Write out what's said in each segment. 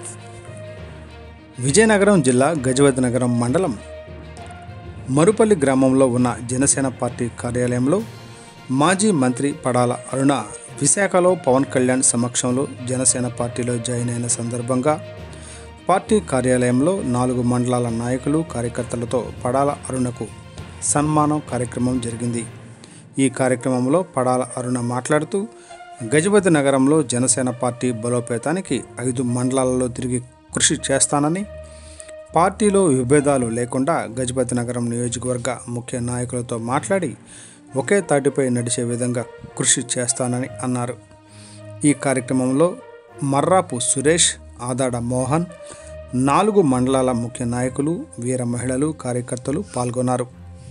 విజయనగరం జిల్లా గజపతి నగరం మండలం మరుపల్లి గ్రామంలో ఉన్న జనసేన పార్టీ కార్యాలయంలో మాజీ మంత్రి పడాల అరుణ విశాఖలో పవన్ కళ్యాణ్ సమక్షంలో జనసేన పార్టీలో జాయిన్ అయిన సందర్భంగా పార్టీ కార్యాలయంలో నాలుగు మండలాల నాయకులు కార్యకర్తలతో పడాల అరుణకు సన్మానం కార్యక్రమం జరిగింది ఈ కార్యక్రమంలో పడాల అరుణ మాట్లాడుతూ గజపతి నగరంలో జనసేన పార్టీ బలోపేతానికి ఐదు మండలాలలో తిరిగి కృషి చేస్తానని పార్టీలో విభేదాలు లేకుండా గజపతి నగరం నియోజకవర్గ ముఖ్య నాయకులతో మాట్లాడి ఒకే తాటిపై నడిచే విధంగా కృషి చేస్తానని అన్నారు ఈ కార్యక్రమంలో మర్రాపు సురేష్ ఆదాడ మోహన్ నాలుగు మండలాల ముఖ్య నాయకులు వీర మహిళలు కార్యకర్తలు పాల్గొన్నారు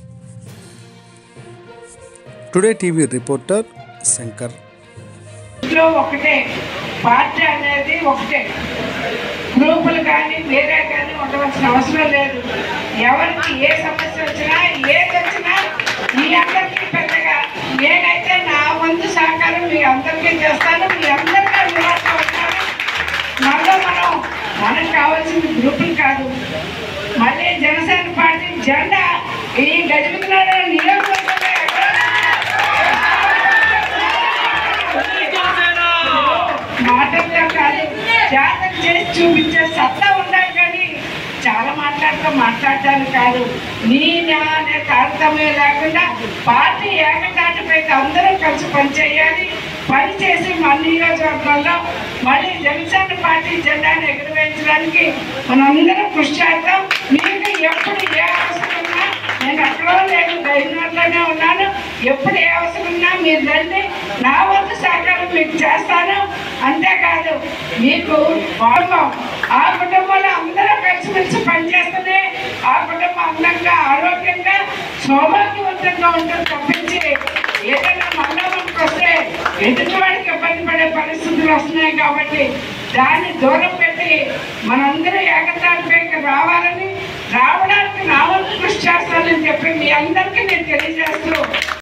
టుడే టీవీ రిపోర్టర్ శంకర్ ఇంట్లో ఒకటే పార్టీ అనేది ఒకటే గ్రూపులు కానీ వేరే కానీ ఉండవలసిన అవసరం లేదు ఎవరికి ఏ సమస్య వచ్చినా ఏది వచ్చినా మీ అందరికీ పెద్దగా నేనైతే నా వంతు సహకారం మీ అందరికీ చేస్తాను మీ అందరికీ అందుబాటులో ఉంటాను మళ్ళీ మనం మనకు కావాల్సింది గ్రూపులు కాదు మళ్ళీ జనసేన పార్టీ జెండా ఈ గజపతినగరం నియోజకవర్గంలో మాటల్లో కాదు జాతర చేసి చూపించే సత్తా ఉండాలి కానీ చాలా మాట్లాడుతూ మాట్లాడటానికి కాదు నీ నా అనే తారతమ్యం లేకుండా పార్టీ ఏకతాటిపై అందరూ కలిసి పనిచేయాలి పని చేసి మన నియోజకవర్గంలో మళ్ళీ జనసేన పార్టీ జెండాను ఎగురవేయించడానికి మనందరం కృషి చేద్దాం మీకు ఎప్పుడు ఏ అవసరం ఉన్నా నేను ఎక్కడో లేదు బయలుదేరిలోనే ఉన్నాను ఎప్పుడు ఏ అవసరం ఉన్నా మీరు రండి నా వంతు సహకారం మీకు చేస్తాను అంతేకాదు మీకు కుటుంబం ఆ కుటుంబంలో అందరూ కలిసిమెలిసి పనిచేస్తూనే ఆ కుటుంబం అందంగా ఆరోగ్యంగా సౌభాగ్యవంతంగా ఉంటుంది తప్పించి ఏదైనా మండలంకి వస్తే ఎదుటివాడికి ఇబ్బంది పడే పరిస్థితులు వస్తున్నాయి కాబట్టి దాన్ని దూరం పెట్టి మనందరూ ఏకతాటిపైకి రావాలని రావడానికి నా వంతు కృషి చేస్తానని చెప్పి మీ అందరికీ నేను తెలియజేస్తూ